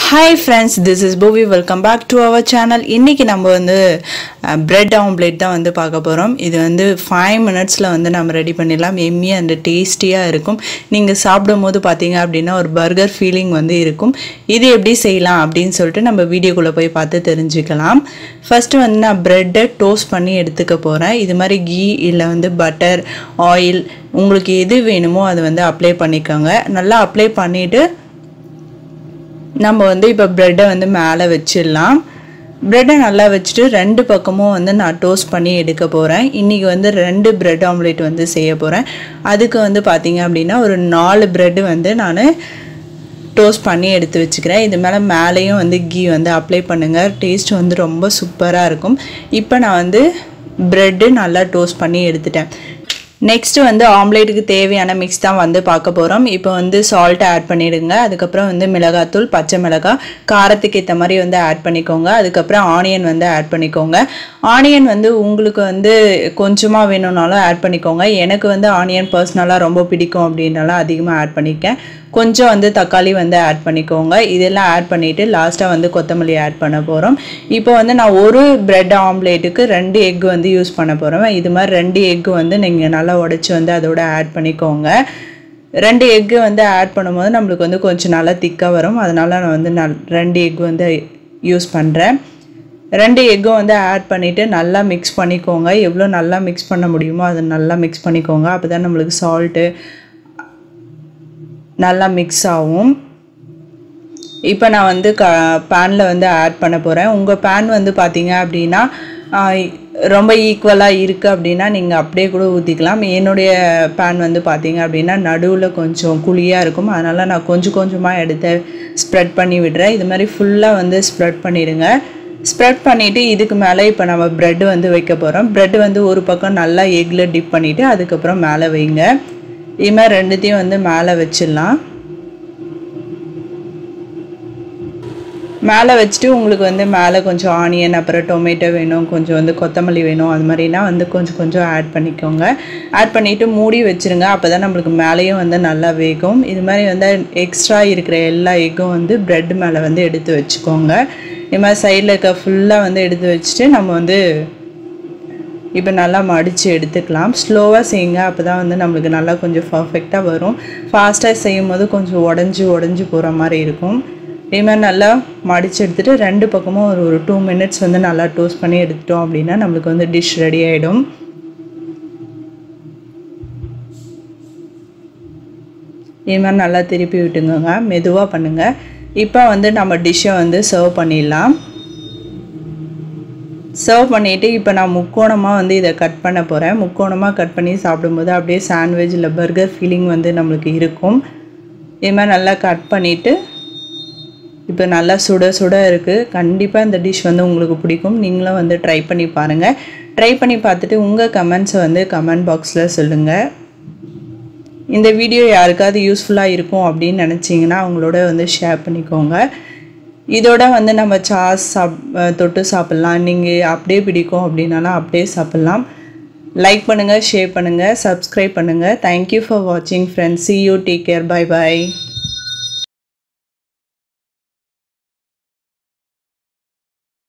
hi friends this is Poovi welcome back to our channel இன்றைக்கி நம்ம வந்து பிரெட் ஆம்லேட் தான் வந்து பார்க்க போகிறோம் இது வந்து ஃபைவ் மினிட்ஸில் வந்து நம்ம ரெடி பண்ணிடலாம் எம்மி அண்ட் டேஸ்டியாக இருக்கும் நீங்கள் சாப்பிடும் போது பார்த்தீங்க அப்படின்னா ஒரு பர்கர் ஃபீலிங் வந்து இருக்கும் இது எப்படி செய்யலாம் அப்படின்னு சொல்லிட்டு நம்ம வீடியோக்குள்ளே போய் பார்த்து தெரிஞ்சுக்கலாம் ஃபஸ்ட்டு வந்து நான் ப்ரெட்டை டோஸ்ட் பண்ணி எடுத்துக்க போகிறேன் இது மாதிரி கீ இல்லை வந்து பட்டர் ஆயில் உங்களுக்கு எது வேணுமோ அதை வந்து அப்ளை பண்ணிக்கோங்க நல்லா அப்ளை பண்ணிவிட்டு நம்ம வந்து இப்போ ப்ரெட்டை வந்து மேலே வச்சிடலாம் ப்ரெட்டை நல்லா வச்சுட்டு ரெண்டு பக்கமும் வந்து நான் டோஸ்ட் பண்ணி எடுக்க போகிறேன் இன்றைக்கி வந்து ரெண்டு ப்ரெட் ஆம்லேட் வந்து செய்ய போகிறேன் அதுக்கு வந்து பார்த்திங்க அப்படின்னா ஒரு நாலு ப்ரெட்டு வந்து நான் டோஸ்ட் பண்ணி எடுத்து வச்சுக்கிறேன் இது மேலே மேலேயும் வந்து கீ வந்து அப்ளை பண்ணுங்கள் டேஸ்ட் வந்து ரொம்ப சூப்பராக இருக்கும் இப்போ நான் வந்து ப்ரெட்டு நல்லா டோஸ்ட் பண்ணி எடுத்துட்டேன் நெக்ஸ்ட்டு வந்து ஆம்லேட்டுக்கு தேவையான மிக்ஸ் தான் வந்து பார்க்க போகிறோம் இப்போ வந்து சால்ட்டை ஆட் பண்ணிடுங்க அதுக்கப்புறம் வந்து மிளகாத்தூள் பச்சை மிளகாய் காரத்துக்கு ஏற்ற மாதிரி வந்து ஆட் பண்ணிக்கோங்க அதுக்கப்புறம் ஆனியன் வந்து ஆட் பண்ணிக்கோங்க ஆனியன் வந்து உங்களுக்கு வந்து கொஞ்சமாக வேணும்னாலும் ஆட் பண்ணிக்கோங்க எனக்கு வந்து ஆனியன் பர்சனலாக ரொம்ப பிடிக்கும் அப்படின்னால அதிகமாக ஆட் பண்ணிக்கேன் கொஞ்சம் வந்து தக்காளி வந்து ஆட் பண்ணிக்கோங்க இதெல்லாம் ஆட் பண்ணிவிட்டு லாஸ்ட்டாக வந்து கொத்தமல்லி ஆட் பண்ண போகிறோம் இப்போ வந்து நான் ஒரு பிரெட் ஆம்லேட்டுக்கு ரெண்டு எக் வந்து யூஸ் பண்ண போகிறேன் இது மாதிரி ரெண்டு எக்கு வந்து நீங்கள் நல்லா உடச்சி வந்து அதோட ஆட் பண்ணிக்கோங்க ரெண்டு எக்கு வந்து ஆட் பண்ணும்போது நம்மளுக்கு வந்து கொஞ்சம் நல்லா திக்காக வரும் அதனால் நான் வந்து நான் ரெண்டு எக் வந்து யூஸ் பண்ணுறேன் ரெண்டு எக்கும் வந்து ஆட் பண்ணிவிட்டு நல்லா மிக்ஸ் பண்ணிக்கோங்க எவ்வளோ நல்லா மிக்ஸ் பண்ண முடியுமோ அதை நல்லா மிக்ஸ் பண்ணிக்கோங்க அப்போ தான் நம்மளுக்கு சால்ட்டு நல்லா மிக்ஸ் ஆகும் இப்போ நான் வந்து க பேனில் வந்து ஆட் பண்ண போகிறேன் உங்கள் பேன் வந்து பார்த்தீங்க அப்படின்னா ரொம்ப ஈக்குவலாக இருக்குது அப்படின்னா நீங்கள் அப்படியே கூட ஊற்றிக்கலாம் என்னுடைய பேன் வந்து பார்த்தீங்க அப்படின்னா நடுவில் கொஞ்சம் குழியாக இருக்கும் அதனால் நான் கொஞ்சம் கொஞ்சமாக எடுத்து ஸ்ப்ரெட் பண்ணி விடுறேன் இது மாதிரி ஃபுல்லாக வந்து ஸ்ப்ரெட் பண்ணிடுங்க ஸ்ப்ரெட் பண்ணிவிட்டு இதுக்கு மேலே இப்போ நம்ம ப்ரெட் வந்து வைக்க போகிறோம் ப்ரெட் வந்து ஒரு பக்கம் நல்லா எக்கில் டிப் பண்ணிவிட்டு அதுக்கப்புறம் மேலே வைங்க இது மாதிரி ரெண்டுத்தையும் வந்து மேலே வச்சிடலாம் மேலே வச்சுட்டு உங்களுக்கு வந்து மேலே கொஞ்சம் ஆனியன் அப்புறம் டொமேட்டோ வேணும் கொஞ்சம் வந்து கொத்தமல்லி வேணும் அது மாதிரினா வந்து கொஞ்சம் கொஞ்சம் ஆட் பண்ணிக்கோங்க ஆட் பண்ணிவிட்டு மூடி வச்சுருங்க அப்போ தான் நம்மளுக்கு மேலேயும் வந்து நல்லா வேகும் இது மாதிரி வந்து எக்ஸ்ட்ரா இருக்கிற எல்லா எக்கும் வந்து ப்ரெட் மேலே வந்து எடுத்து வச்சுக்கோங்க இது மாதிரி சைடில் இருக்க ஃபுல்லாக வந்து எடுத்து வச்சுட்டு நம்ம வந்து இப்போ நல்லா மடித்து எடுத்துக்கலாம் ஸ்லோவாக செய்யுங்க அப்போ தான் வந்து நம்மளுக்கு நல்லா கொஞ்சம் பர்ஃபெக்டாக வரும் ஃபாஸ்ட்டாக செய்யும் போது கொஞ்சம் உடஞ்சி உடஞ்சி போகிற மாதிரி இருக்கும் இதே மாதிரி நல்லா மடித்து எடுத்துகிட்டு ரெண்டு பக்கமும் ஒரு ஒரு டூ மினிட்ஸ் வந்து நல்லா டோஸ்ட் பண்ணி எடுத்துட்டோம் அப்படின்னா நம்மளுக்கு வந்து டிஷ் ரெடி ஆகிடும் இது மாதிரி நல்லா திருப்பி விட்டுங்க மெதுவாக பண்ணுங்கள் இப்போ வந்து நம்ம டிஷ்ஷை வந்து சர்வ் பண்ணிடலாம் சர்வ் பண்ணிவிட்டு இப்போ நான் முக்கோணமாக வந்து இதை கட் பண்ண போகிறேன் முக்கோணமாக கட் பண்ணி சாப்பிடும்போது அப்படியே சாண்ட்விச் இல்லை பர்கர் ஃபீலிங் வந்து நம்மளுக்கு இருக்கும் இது மாதிரி நல்லா கட் பண்ணிவிட்டு இப்போ நல்லா சுட சுட இருக்குது கண்டிப்பாக இந்த டிஷ் வந்து உங்களுக்கு பிடிக்கும் நீங்களும் வந்து ட்ரை பண்ணி பாருங்கள் ட்ரை பண்ணி பார்த்துட்டு உங்கள் கமெண்ட்ஸை வந்து கமெண்ட் பாக்ஸில் சொல்லுங்கள் இந்த வீடியோ யாருக்காவது யூஸ்ஃபுல்லாக இருக்கும் அப்படின்னு நினச்சிங்கன்னா அவங்களோட வந்து ஷேர் பண்ணிக்கோங்க இதோட வந்து நம்ம சாஸ் சாப் தொட்டு சாப்பிட்லாம் நீங்கள் அப்படியே பிடிக்கும் அப்படின்னாலும் அப்படியே சாப்பிட்லாம் லைக் பண்ணுங்கள் ஷேர் பண்ணுங்கள் சப்ஸ்கிரைப் பண்ணுங்கள் தேங்க்யூ ஃபார் வாட்சிங் friends see you take care bye bye